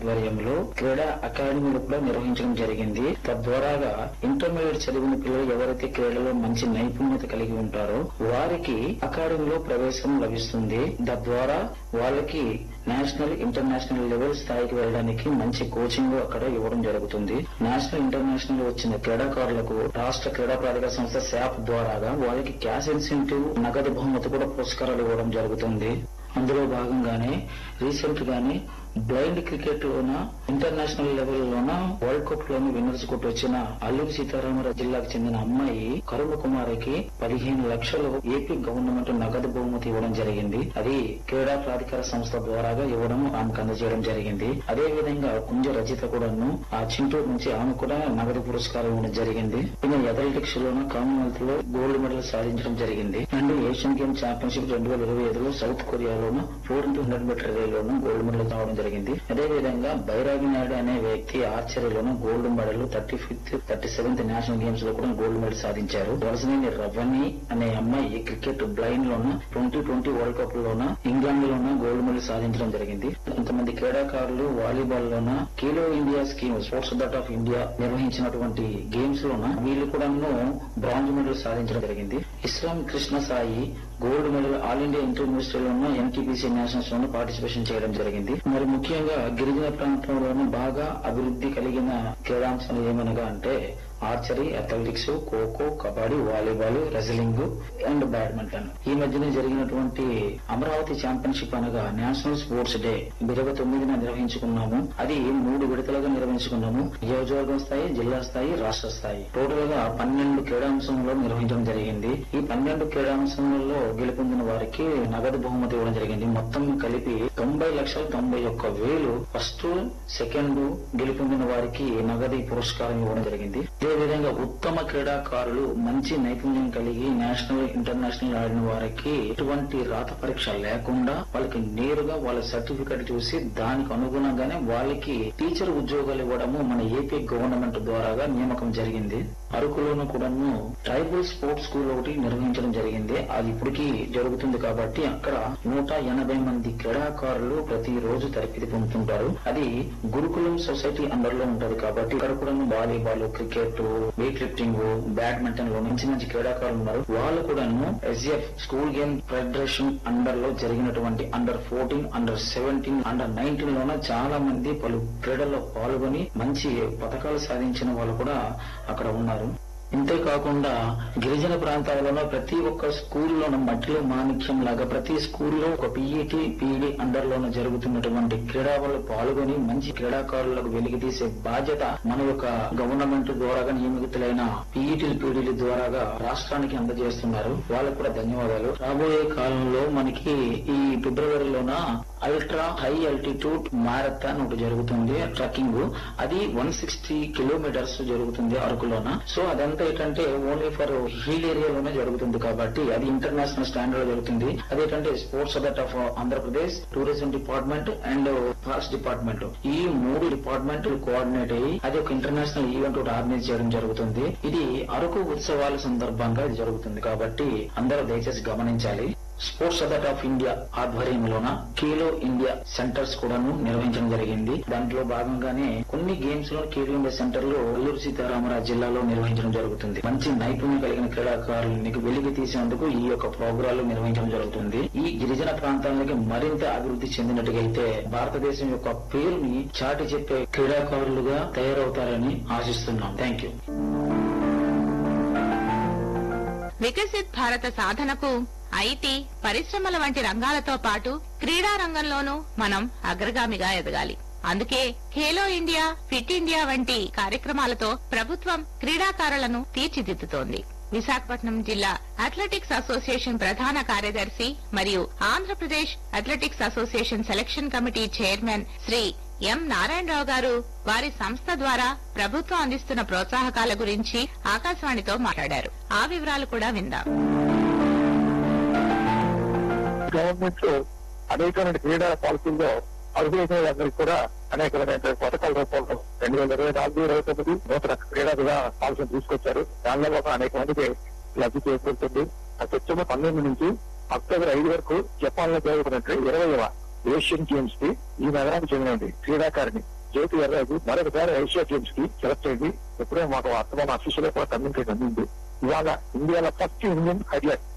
ఆధ్వర్యంలో క్రీడా అకాడమీలు కూడా నిర్వహించడం జరిగింది తద్వారాగా ఇంటర్మీడియట్ చదివిన పిల్లలు ఎవరైతే క్రీడలో మంచి నైపుణ్యత కలిగి ఉంటారో వారికి అకాడమీలో ప్రవేశం లభిస్తుంది తద్వారా వాళ్ళకి నేషనల్ ఇంటర్నేషనల్ లెవెల్ స్థాయికి వెళ్ళడానికి మంచి కోచింగ్ అక్కడ ఇవ్వడం జరుగుతుంది నేషనల్ ఇంటర్నేషనల్ వచ్చిన క్రీడాకారులకు రాష్ట్ర క్రీడా ప్రాధికార సంస్థ శాప్ ద్వారాగా వాళ్ళకి క్యాష్ ఇన్సెంటివ్ నగదు బహుమతి కూడా పురస్కారాలు ఇవ్వడం జరుగుతుంది అందులో భాగంగానే రీసెంట్ గానే బ్లైండ్ క్రికెట్ లోన ఇంటర్నేషనల్ లెవెల్ లోన వరల్డ్ కప్ లోని విన్నర్స్ కొట్టి వచ్చిన అల్లూరి సీతారామరాజు జిల్లాకు చెందిన అమ్మాయి కరుణ కుమారికి పదిహేను లక్షలు ఏపీ గవర్నమెంట్ నగదు బహుమతి ఇవ్వడం జరిగింది అది క్రీడా ప్రాధికార సంస్థ ద్వారాగా ఇవ్వడం ఆమెకు అందజేయడం జరిగింది అదే విధంగా కుంజ రచిత కూడాను ఆ చింటూరు నుంచి ఆమె కూడా నగదు పురస్కారం ఇవ్వడం జరిగింది ఈమె అథ్లెటిక్స్ లోన కామన్వెల్త్ లో గోల్డ్ మెడల్ సాధించడం జరిగింది అండ్ ఏషియన్ గేమ్ ఛాంపియన్షిప్ రెండు వేల ఇరవై ఐదులో సౌత్ కొరియాలోను ఫోర్ ఇంటూ హండ్రెడ్ మీటర్ రేలోను గోల్డ్ మెడల్ రావడం జరిగింది అదే విధంగా బైరాగి నాయుడు అనే వ్యక్తి ఆర్చరీలోను gold medal thirty fifth thirty seventh national games లో కూడా గోల్డ్ మెడల్ సాధించారు వలసనేని రవణి అనే అమ్మాయి క్రికెట్ బ్లైండ్ లోన ట్వంటీ ట్వంటీ వరల్డ్ కప్ లోన ఇంగ్లాండ్ లోన గోల్డ్ మెడల్ సాధించడం జరిగింది కొంతమంది క్రీడాకారులు వాలీబాల్ లోన Khelo India scheme sports authority of India నిర్వహించినటువంటి గేమ్స్ లోన వీళ్ళు కూడాను బ్రాంజ్ మెడల్ సాధించడం జరిగింది Islam Krishna Sai gold medal all India intermediate లోను ఎన్టీపీసీ నేషనల్స్ లోను పార్టిసిపేషన్ చేయడం జరిగింది మరి ముఖ్యంగా గిరిజన ప్రాంతంలోను బాగా అభివృద్ధి కలిగిన క్రీడాంశాలు ఏమనగా అంటే archery athletics kho kho kabaddi volleyball wrestling and badminton ఈ మధ్యన జరిగినటువంటి అమరావతి ఛాంపియన్షిప్ అనగా నేషనల్ స్పోర్ట్స్ డే ఇరవై తొమ్మిదిన నిర్వహించుకున్నాము అది మూడు విడతలుగా నిర్వహించుకున్నాము నియోజకవర్గం స్థాయి జిల్లా స్థాయి రాష్ట్ర స్థాయి టోటల్ గా పన్నెండు క్రీడాంశంలో నిర్వహించడం జరిగింది ఈ పన్నెండు క్రీడాంశంలో గెలుపొందిన వారికి నగదు బహుమతి ఇవ్వడం జరిగింది మొత్తం కలిపి తొంభై లక్షల తొంభై ఒక్క వేలు ఫస్ట్ సెకండ్ గెలుపొందిన వారికి నగదు పురస్కారం ఇవ్వడం జరిగింది అదే విధంగా ఉత్తమ క్రీడాకారులు మంచి నైపుణ్యం కలిగి నేషనల్ ఇంటర్నేషనల్ ఆడిన వారికి ఎటువంటి రాత పరీక్ష లేకుండా వాళ్ళకి నేరుగా వాళ్ళ సర్టిఫికెట్ చూసి దానికి అనుగుణంగానే వాళ్ళకి టీచర్ ఉద్యోగాలు ఇవ్వడము మన ఏపీ గవర్నమెంట్ ద్వారాగా నియామకం జరిగింది అరకులోను కూడాను ట్రైబల్ స్పోర్ట్స్ స్కూల్ ఒకటి నిర్వహించడం జరిగింది అది ఇప్పటికీ జరుగుతుంది కాబట్టి అక్కడ నూట ఎనభై మంది క్రీడాకారులు ప్రతి రోజు తరబితి పొందుతుంటారు అది గురుకులం సొసైటీ అండర్ లో ఉంటది కాబట్టి ఇక్కడ కూడా volleyball cricket weight lifting badminton లో మంచి మంచి క్రీడాకారులు ఉన్నారు వాళ్ళు కూడాను SF school game federation under లో జరిగినటువంటి under fourteen under seventeen under nineteen లోన చాలా మంది పలు క్రీడల్లో పాల్గొని మంచి పథకాలు సాధించిన వాళ్ళు కూడా అక్కడ ఉన్నారు ఇంతేకాకుండా గిరిజన ప్రాంతాలలో ప్రతి ఒక్క స్కూల్లోనూ మట్టిలో మాణిక్యం లాగా ప్రతి స్కూల్లో ఒక పిఈటి పీఈడి అండర్ లోన జరుగుతున్నటువంటి క్రీడలలో పాల్గొని మంచి క్రీడాకారులకు వెలికి తీసే బాధ్యత మన యొక్క గవర్నమెంట్ ద్వారాగా నియమితులైన పీఈటీలు పీఈడీల ద్వారాగా రాష్ట్రానికి అందజేస్తున్నారు వాళ్ళకు కూడా ధన్యవాదాలు రాబోయే కాలంలో మనకి ఈ ఫిబ్రవరిలోన అల్ట్రా హై అల్టిట్యూడ్ మారథాన్ ఒకటి జరుగుతుంది ట్రక్కింగ్ అది వన్ సిక్స్టీ కిలోమీటర్స్ జరుగుతుంది అరకులోన సో అదంతా ఏంటంటే ఓన్లీ ఫర్ హిల్ ఏరియాలోనే జరుగుతుంది కాబట్టి అది ఇంటర్నేషనల్ స్టాండర్డ్ లో జరుగుతుంది అదేంటంటే sports authority of Andhra Pradesh tourism department and forest department ఈ మూడు డిపార్ట్మెంట్ కోఆర్డినేట్ అయ్యి అది ఒక ఇంటర్నేషనల్ ఈవెంట్ ఒకటి ఆర్గనైజ్ చేయడం జరుగుతుంది ఇది అరకు ఉత్సవాల సందర్భంగా ఇది జరుగుతుంది కాబట్టి అందరూ దయచేసి గమనించాలి స్పోర్ట్స్ అథారిటీ ఆఫ్ ఇండియా ఆధ్వర్యంలోన ఖేలో ఇండియా సెంటర్స్ కూడాను నిర్వహించడం జరిగింది దాంట్లో భాగంగానే కొన్ని గేమ్స్ లో ఖేలో ఇండియా సెంటర్ లో అల్లూరు సీతారామరాజు జిల్లాలో నిర్వహించడం జరుగుతుంది మంచి నైపుణ్యం కలిగిన క్రీడాకారులకు వెలికి తీసేందుకు ఈ యొక్క ప్రోగ్రాలు నిర్వహించడం జరుగుతుంది ఈ గిరిజన ప్రాంతాలకి మరింత అభివృద్ధి చెందినట్టుగైతే భారతదేశం యొక్క పేరుని చాటి చెప్పే క్రీడాకారులుగా తయారవుతారని ఆశిస్తున్నాం థ్యాంక్ యూ వికసిత్ భారత సాధనకు ఐటీ పరిశ్రమల వంటి రంగాలతో పాటు క్రీడా రంగంలోనూ మనం అగ్రగామిగా ఎదగాలి అందుకే ఖేలో ఇండియా ఫిట్ ఇండియా వంటి కార్యక్రమాలతో ప్రభుత్వం క్రీడాకారులను తీర్చిదిద్దుతోంది విశాఖపట్నం జిల్లా అథ్లెటిక్స్ అసోసియేషన్ ప్రధాన కార్యదర్శి మరియు Andhra Pradesh athletics association selection committee chairman Shri M Narayana Rao garu వారి సంస్థ ద్వారా ప్రభుత్వం అందిస్తున్న ప్రోత్సాహకాల గురించి ఆకాశవాణితో మాట్లాడారు ఆ వివరాలు కూడా విందాం గవర్నమెంట్ అనేకమైన క్రీడా పాలసీల్లో అర్హులైన వాళ్ళందరికీ కూడా అనేకమైన పథకాల రూపంలో రెండు వేల ఇరవై నాలుగు ఇరవై తొమ్మిది నూతన క్రీడా విధాన పాలసీని తీసుకొచ్చారు దానిలో ఒక అనేక మందికి లబ్ధి చేకూరుతుంది ఆ సెప్టెంబర్ పన్నెండు నుంచి అక్టోబర్ ఐదు వరకు జపాన్ లో జరుగుతున్నట్టు ఇరవైవ ఏషియన్ గేమ్స్ కి ఈ నగరానికి చెందినటువంటి క్రీడాకారిణి జ్యోతి ఎర్రాజు మరొకసారి ఏషియా గేమ్స్ కి సెలెక్ట్ అయింది ఎప్పుడే మాకు అర్థమైన అఫీషియల్ కూడా కమ్యూనికేట్ అందింది ఇవాళ ఇండియాలో ఫస్ట్ ఇండియన్ హైలైట్